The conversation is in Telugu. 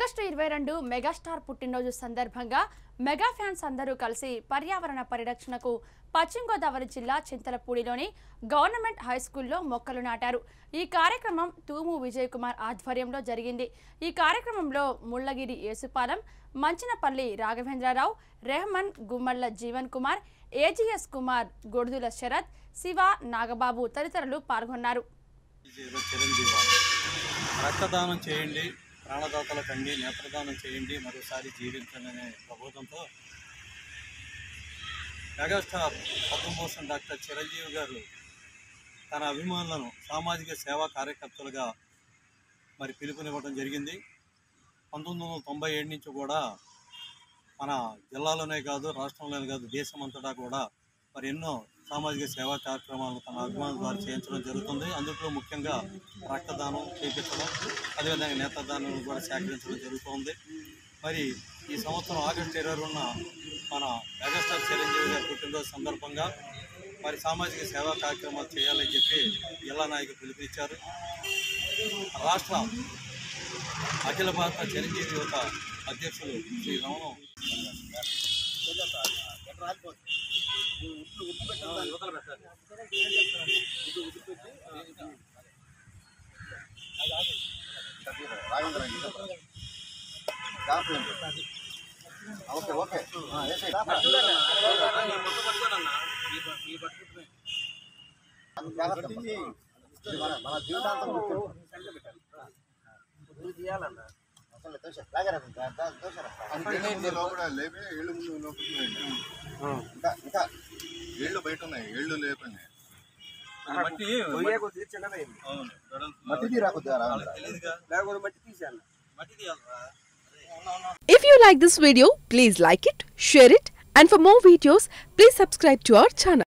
ఆగస్టు ఇరవై రెండు మెగాస్టార్ పుట్టినరోజు సందర్భంగా మెగా ఫ్యాన్స్ అందరూ కలిసి పర్యావరణ పరిరక్షణకు పశ్చిమ గోదావరి జిల్లా చింతలపూడిలోని గవర్నమెంట్ హై స్కూల్లో మొక్కలు నాటారు ఈ కార్యక్రమం తూము విజయ్ కుమార్ ఆధ్వర్యంలో జరిగింది ఈ కార్యక్రమంలో ముళ్ళగిరి యేసుపాలెం మంచినపల్లి రాఘవేంద్రరావు రెహమాన్ గుమ్మళ్ల జీవన్ కుమార్ ఏజీఎస్ కుమార్ గొడుదుల శరత్ శివ నాగబాబు తదితరులు పాల్గొన్నారు జీరో చిరంజీవి రక్తదానం చేయండి ప్రాణదాతల కండి నేత్రదానం చేయండి మరోసారి జీవించండి అనే ప్రబోధంతో మెగాస్టార్ పద్మభూషణ్ డాక్టర్ చిరంజీవి గారు తన అభిమానులను సామాజిక సేవా కార్యకర్తలుగా మరి పిలుపునివ్వడం జరిగింది పంతొమ్మిది వందల తొంభై ఏడు నుంచి కూడా మన జిల్లాలోనే కాదు రాష్ట్రంలోనే కాదు దేశమంతటా కూడా మరి ఎన్నో సామాజిక సేవా కార్యక్రమాలను తన అభిమానుల ద్వారా చేయించడం జరుగుతుంది అందులో ముఖ్యంగా రక్తదానం చేయించడం అదేవిధంగా నేత్రదానం కూడా సేకరించడం జరుగుతుంది మరి ఈ సంవత్సరం ఆగస్టు ఇరవై రెండున మన మెగాస్టార్ చిరంజీవి గారి పుట్టినరోజు సందర్భంగా మరి సామాజిక సేవా కార్యక్రమాలు చేయాలని చెప్పి జిల్లా నాయకులు పిలుపునిచ్చారు రాష్ట్ర అఖిల భారత చిరంజీవి యువత అధ్యక్షులు శ్రీ రమణం ఓకే ఓకే మన జీవితాంతం ముఖ్యం అసలు తోసే లాగరా తోసరా లోపల లేపి ఏళ్ళు ముందు లోపలికి ఇంకా ఇంకా ఏళ్ళు బయట ఉన్నాయి ఏళ్ళు లేపండి మట్టి అవును వెడల్పు. మట్టి తీరా కొద్దిగా రా వాళ్ళకి తెలియదుగా మట్టి తీయాలరా If you like this video, please like it, share it, and for more videos, please subscribe to our channel.